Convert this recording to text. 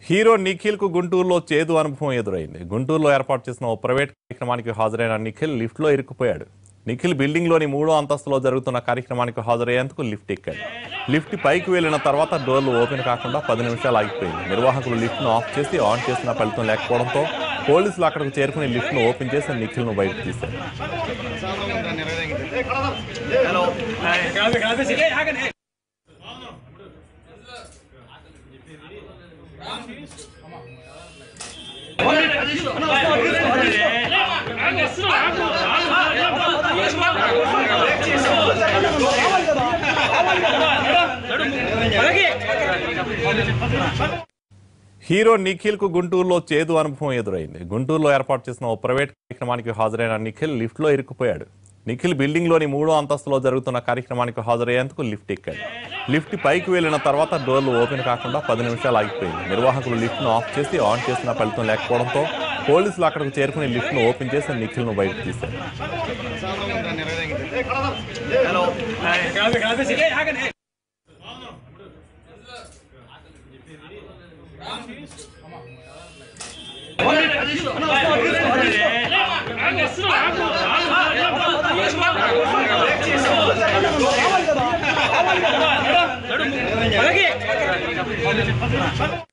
hero Nikhil కు గుంటూరులో చేదు అనుభవం ఎదురైంది గుంటూరులో ఏర్పాటు చేసిన ఓ ప్రైవేట్ కార్యక్రమానికి హాజరైన నిఖిల్ లిఫ్ట్ లో ఇరుక్కుపోయాడు నిఖిల్ బిల్డింగ్ లోని మూడో అంతస్తులో జరుగుతున్న కార్యక్రమానికి హాజరయ్యేందుకు లిఫ్ట్ ఎక్కాడు లిఫ్ట్ పైకి వెళ్లిన తర్వాత డోర్లు ఓపెన్ కాకుండా పది నిమిషాలు ఆగిపోయింది నిర్వాహకులు లిఫ్ట్ ను ఆఫ్ చేసి ఆన్ చేసిన ఫలితం లేకపోవడంతో పోలీసులు అక్కడికి చేరుకుని లిఫ్ట్ ను ఓపెన్ చేసి నిఖిల్ ను బయటకు తీశారు హీరో నిఖిల్ కు గుంటూరులో చేదు అనుభవం ఎదురైంది గుంటూరులో ఏర్పాటు చేసిన ఓ ప్రైవేట్ కార్యక్రమానికి హాజరైన నిఖిల్ లిఫ్ట్ లో ఇరుక్కుపోయాడు నిఖిల్ బిల్డింగ్ లోని మూడో అంతస్తులో జరుగుతున్న కార్యక్రమానికి హాజరయ్యేందుకు లిఫ్ట్ ఎక్కాడు లిఫ్ట్ పైకి వెళ్లిన తర్వాత డోర్లు ఓపెన్ కాకుండా పది నిమిషాలు ఆగిపోయింది నిర్వాహకులు లిఫ్ట్ ను ఆఫ్ చేసి ఆన్ చేసిన ఫలితం లేకపోవడంతో పోలీసులు అక్కడికి చేరుకుని లిఫ్ట్ ను ఓపెన్ చేసి నిఖిల్ ను బయటకు తీశారు అలాగే